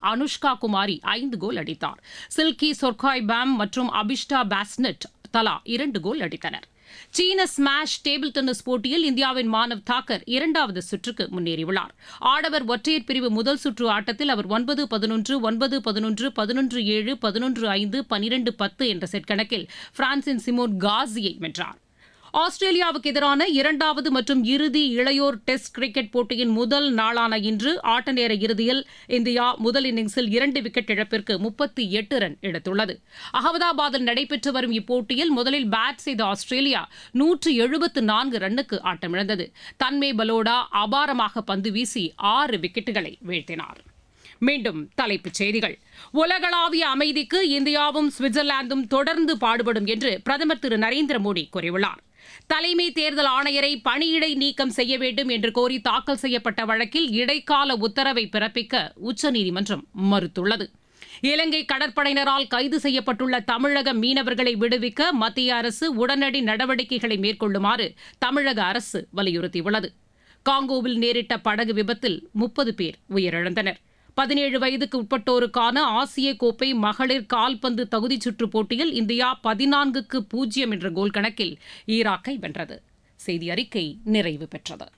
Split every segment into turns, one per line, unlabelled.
அனுஷ்கா குமாரி ஐந்து கோல் அடித்தார் சில்கி சொர்காய் பேம் மற்றும் அபிஷ்டா பாஸ்னெட் தலா இரண்டு கோல் அடித்தனர் சீன ஸ்மாஷ் டேபிள் டென்னிஸ் போட்டியில் இந்தியாவின் மானவ் தாக்கர் இரண்டாவது சுற்றுக்கு முன்னேறியுள்ளார் ஆடவர் ஒற்றையர் பிரிவு முதல் சுற்று ஆட்டத்தில் அவர் ஒன்பது பதினொன்று ஒன்பது பதினொன்று பதினொன்று ஏழு பதினொன்று ஐந்து பனிரெண்டு பத்து என்ற செட் கணக்கில் பிரான்சின் சிமோன் காசியை வென்றார் ஆஸ்திரேலியாவுக்கு எதிரான இரண்டாவது மற்றும் இறுதி இளையோர் டெஸ்ட் கிரிக்கெட் போட்டியின் முதல் நாளான இன்று ஆட்ட நேர இறுதியில் இந்தியா முதல் இன்னிங்ஸில் இரண்டு விக்கெட் இழப்பிற்கு முப்பத்தி எட்டு ரன் எடுத்துள்ளது அகமதாபாத்தில் நடைபெற்று வரும் இப்போட்டியில் முதலில் பேட் செய்த ஆஸ்திரேலியா நூற்று எழுபத்து நான்கு ரன்னுக்கு ஆட்டமிழந்தது தன்மே பலோடா அபாரமாக பந்து வீசி ஆறு விக்கெட்டுகளை வீழ்த்தினார் மீண்டும் தலைப்புச் செய்திகள் உலகளாவிய அமைதிக்கு இந்தியாவும் சுவிட்சர்லாந்தும் தொடர்ந்து பாடுபடும் என்று பிரதமர் திரு நரேந்திர மோடி கூறியுள்ளார் தலைமை தேர்தல் ஆணையரை பணியிடை நீக்கம் செய்ய வேண்டும் என்று கோரி தாக்கல் செய்யப்பட்ட வழக்கில் இடைக்கால உத்தரவை பிறப்பிக்க உச்சநீதிமன்றம் மறுத்துள்ளது இலங்கை கடற்படையினரால் கைது செய்யப்பட்டுள்ள தமிழக மீனவர்களை விடுவிக்க மத்திய அரசு உடனடி நடவடிக்கைகளை மேற்கொள்ளுமாறு தமிழக அரசு வலியுறுத்தியுள்ளது காங்கோவில் நேரிட்ட படகு விபத்தில் முப்பது பேர் உயிரிழந்தனர் பதினேழு வயதுக்கு உட்பட்டோருக்கான ஆசிய கோப்பை மகளிர் கால்பந்து தகுதிச் சுற்றுப் போட்டியில் இந்தியா பதினான்குக்கு பூஜ்ஜியம் என்ற கோல் கணக்கில் ஈராக்கை வென்றது செய்தி அறிக்கை நிறைவு பெற்றது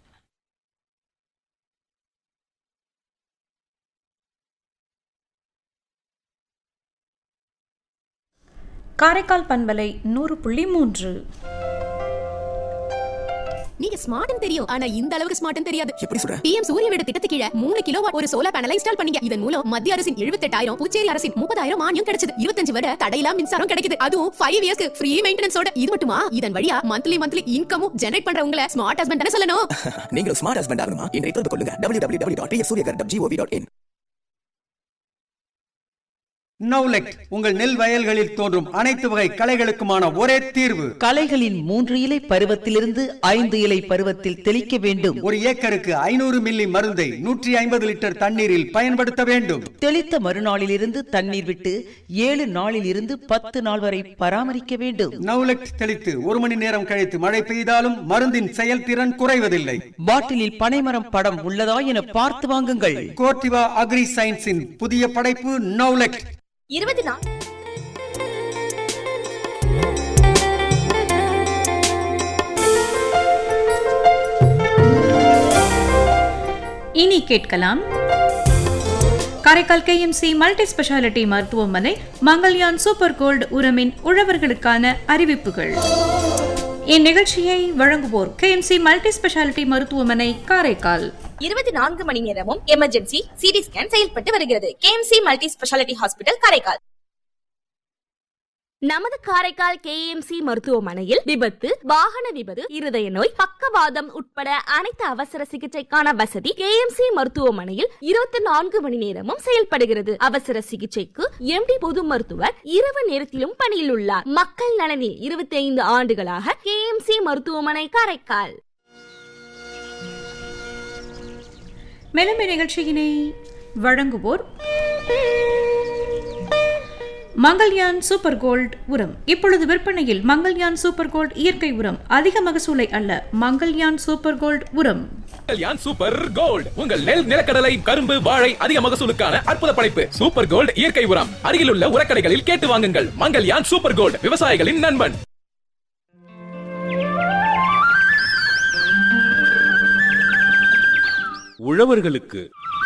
காரைக்கால் பண்பலை நூறு புள்ளி மூன்று
நீங்க ஸ்மார்ட்னு தெரியும் ஆனா இந்த அளவுக்கு ஸ்மார்ட்னு தெரியாது
எப்படி சொல்ற
பிஎம் சூரிய வீடு திட்டத்துக்கு கீழ மூணு கிலோ ஒரு சோலார் பேனலை இன்ஸ்டால் பண்ணீங்க இதன் மூலம் மத்திய அரசின் எழுபத்தெட்டாயிரம் புதுச்சேரி அரசின் முப்பதாயிரம் மானியம் கிடைச்சது இருபத்தஞ்சு வருட தடையில்லா மின்சாரம் கிடைக்குது அதுவும் ஃபைவ் இயர்ஸ்க்கு ஃப்ரீ மெயின்டெனன்ஸோட இது மட்டுமா இதன் வழியா மந்த்லி மந்த்லி இன்கமும் ஜெனரேட் பண்றவங்கள ஸ்மார்ட் ஹஸ்பண்ட் தானே சொல்லணும்
நீங்களும் ஸ்மார்ட் ஹஸ்பண்ட் ஆகணுமா இன்றைய தொடர்பு கொள்ளுங்க W W W dot Suryaghar dot GOV dot in
நவுலெக் உங்கள் நெல் வயல்களில் தோன்றும் அனைத்து வகை களைகளுக்குமான ஒரே தீர்வு
களைகளின் மூன்று இலை பருவத்திலிருந்து ஐந்து இலை பருவத்தில் தெளிக்க வேண்டும்
ஒரு ஏக்கருக்கு ஐநூறு மில்லி மருந்தை நூற்றி ஐம்பது லிட்டர் தண்ணீரில் பயன்படுத்த வேண்டும்
தெளித்த மறுநாளிலிருந்து தண்ணீர் விட்டு ஏழு நாளில் இருந்து பத்து நாள் வரை பராமரிக்க வேண்டும்
நவுலெக் தெளித்து ஒரு மணி நேரம் கழித்து மழை பெய்தாலும் மருந்தின் செயல்திறன் குறைவதில்லை
பாட்டிலில் பனைமரம் படம் உள்ளதா என பார்த்து வாங்குங்கள்
கோர்டிவா அக்ரி சயின்ஸின் புதிய படைப்பு நவுலெக்
இருபது நாள்
இனி கேட்கலாம் காரைக்கால் கேஎம்சி மல்டி ஸ்பெஷாலிட்டி மருத்துவமனை மங்கல்யான் சூப்பர் கோல்டு உரமின் உழவர்களுக்கான அறிவிப்புகள் இந்நிகழ்ச்சியை வழங்குவோர் கேஎம்சி மல்டி ஸ்பெஷாலிட்டி மருத்துவமனை காரைக்கால்
இருபத்தி நான்கு மணி நேரமும் எமர்ஜென்சி சிடி ஸ்கேன் செயல்பட்டு வருகிறது KMC multi speciality hospital Karaikal நமது காரைக்கால் கேஎம்சி மருத்துவமனையில் விபத்து வாகன விபத்து இருதய நோய் பக்கவாதம் உட்பட அனைத்து அவசர சிகிச்சைக்கான வசதி கேஎம்சி மருத்துவமனையில் இருபத்தி நான்கு மணி நேரமும் செயல்படுகிறது அவசர சிகிச்சைக்கு எம்டி பொது மருத்துவர் இரவு நேரத்திலும் பணியில் உள்ளார் மக்கள் நலனில் இருபத்தி ஐந்து ஆண்டுகளாக கேஎம்சி மருத்துவமனை காரைக்கால்
மேலும் நிகழ்ச்சியினை வழங்குவோர் மங்கல்யான் சூப்பர் கோல்ட் உரம் இப்பொழுது விற்பனையில் மங்கல்யான் சூப்பர் கோல்ட் இயற்கை உரம் அதிக மகசூலை அல்ல மங்கல்யான் சூப்பர் கோல்ட் உரம்
மங்கல்யான் சூப்பர் கோல்ட் உங்கள் நெல் நிலக்கடலை கரும்பு வாழை அதிக மகசூலுக்கான அற்புத படைப்பு சூப்பர் கோல்ட் இயற்கை உரம் அருகிலுள்ள உரக்கடைகளில் கேட்டு வாங்குங்கள் மங்கல்யான் சூப்பர் கோல்ட் விவசாயிகளின் நண்பன்
உழவர்களுக்கு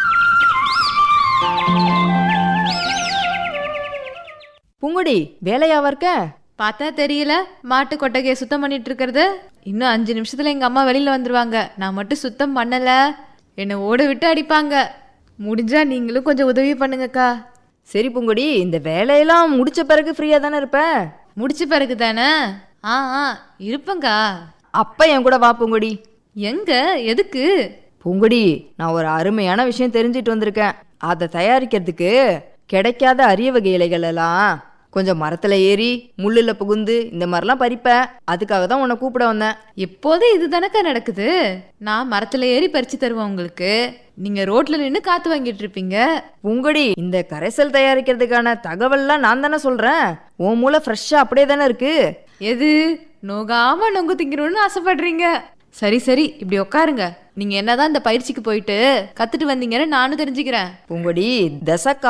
பூங்குடி வேலையாவா இருக்க
பார்த்தா தெரியல மாட்டு கொட்டகையை சுத்தம் பண்ணிட்டு இருக்கிறது இன்னும் அஞ்சு நிமிஷத்துல எங்க அம்மா வெளியில வந்துருவாங்க நான் மட்டும் சுத்தம் பண்ணல என்னை ஓட விட்டு அடிப்பாங்க முடிஞ்சா நீங்களும் கொஞ்சம் உதவி பண்ணுங்கக்கா
சரி பூங்குடி இந்த வேலையெல்லாம் முடிச்ச பிறகு ஃப்ரீயா தானே இருப்ப
முடிச்ச பிறகு தானே ஆ ஆ இருப்பேங்க்கா
அப்ப என் கூட வா பூங்குடி
எங்க எதுக்கு
பூங்குடி நான் ஒரு அருமையான விஷயம் தெரிஞ்சிட்டு வந்திருக்கேன் அதை தயாரிக்கிறதுக்கு கிடைக்காத அரிய வகை இலைகள் எல்லாம் கொஞ்சம் மரத்துல ஏறி முள்ளுல புகுந்து இந்த மாதிரிலாம் பறிப்பேன் அதுக்காக தான் உன்னை கூப்பிட வந்தேன்
எப்போதும் இது தானக்கா நடக்குது நான் மரத்துல ஏறி பறிச்சு தருவேன் உங்களுக்கு நீங்க ரோட்ல நின்று காத்து வாங்கிட்டு இருப்பீங்க
பூங்குடி இந்த கரைசல் தயாரிக்கிறதுக்கான தகவல்லாம் நான் தானே சொல்றேன் உன் மூளை ஃப்ரெஷ்ஷா அப்படியே தானே இருக்கு
எது நோகாம நொங்கு திங்கணும்னு ஆசைப்படுறீங்க சரி சரி இப்படி உட்காருங்க நீங்க என்னதான் இந்த பயிற்சிக்கு போயிட்டு கத்துட்டு வந்தீங்கன்னு நானும் தெரிஞ்சுக்கிறேன்
பூங்குடி தசக்கா